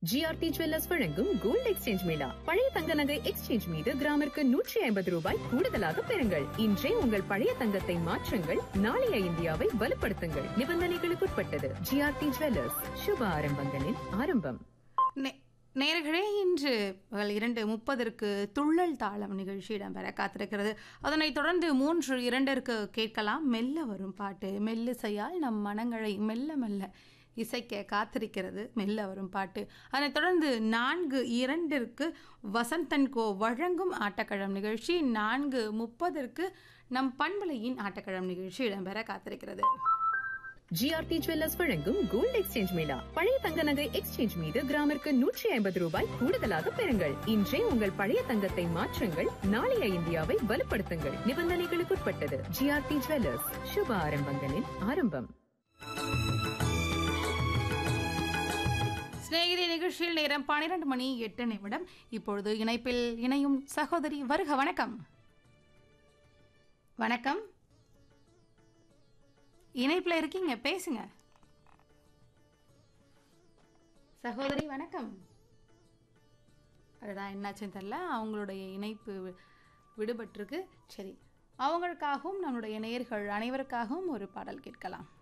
GRT jewellers வழங்கும் gold exchange mela பழைய தங்க நகை எக்ஸ்சேஞ்ச் மீது கிராமிற்கு நூற்றி ஐம்பது ரூபாய் கூடுதலாக பெறுங்கள் இன்றே உங்கள் பழைய தங்கத்தை மாற்றுங்கள் நாளைய இந்தியாவை வலுப்படுத்துங்கள் நிபந்தனைகளுக்குட்பட்டது ஜிஆர்டி ஜுவல்லர்ஸ் சுப ஆரம்பங்களின் ஆரம்பம் நே- நேயர்களே இன்று பகல் இரண்டு முப்பதற்கு துள்ளல் தாளம் நிகழ்ச்சி இடம்பெற காத்திருக்கிறது அதனைத் தொடர்ந்து மூன்று இரண்டிற்கு கேட்கலாம் மெல்ல வரும் பாட்டு மெல்லிசையால் நம் மனங்களை மெல்ல மெல்ல இசைக்க காத்திருக்கிறது மெல்ல வரும் பாட்டு அதனைத் தொடர்ந்து நான்கு இரண்டிற்கு வசந்தன் கோ வழங்கும் ஆட்டக்களம் நிகழ்ச்சி நான்கு முப்பதற்கு நம் பண்பலையின் ஆட்டக்களம் நிகழ்ச்சி இடம்பெற காத்திருக்கிறது ஜிஆர்டி ஜுவல்லர்ஸ் வழங்கும் கோல்ட் எக்ஸ்சேஞ்ச் மேளா பழைய தங்க நகை எக்ஸ்சேஞ்ச் மீது கிராமிற்கு நூற்றி ஐம்பது ரூபாய் கூடுதலாக பெறுங்கள் இன்றே உங்கள் பழைய தங்கத்தை மாற்றுங்கள் நாளைய இந்தியாவை வலுப்படுத்துங்கள் நிபந்தனைகளுக்குட்பட்டது ஜிஆர்டி ஜுவல்லர்ஸ் சுப ஆரம்பங்களின் ஆரம்பம் சிநேகிதி நிகழ்ச்சியில் நேரம் பன்னிரண்டு மணி எட்டு நிமிடம் இப்பொழுது இணைப்பில் இணையும் சகோதரி வருக வணக்கம் வணக்கம் இணைப்பில் இருக்கீங்க பேசுங்க சகோதரி வணக்கம் அதுதான் என்னாச்சுன்னு தெரில அவங்களுடைய இணைப்பு வி- விடுபட்டிருக்கு சரி அவங்களுக்காகவும் நம்மளுடைய நேயர்கள் அனைவருக்காகவும் ஒரு பாடல் கேட்கலாம்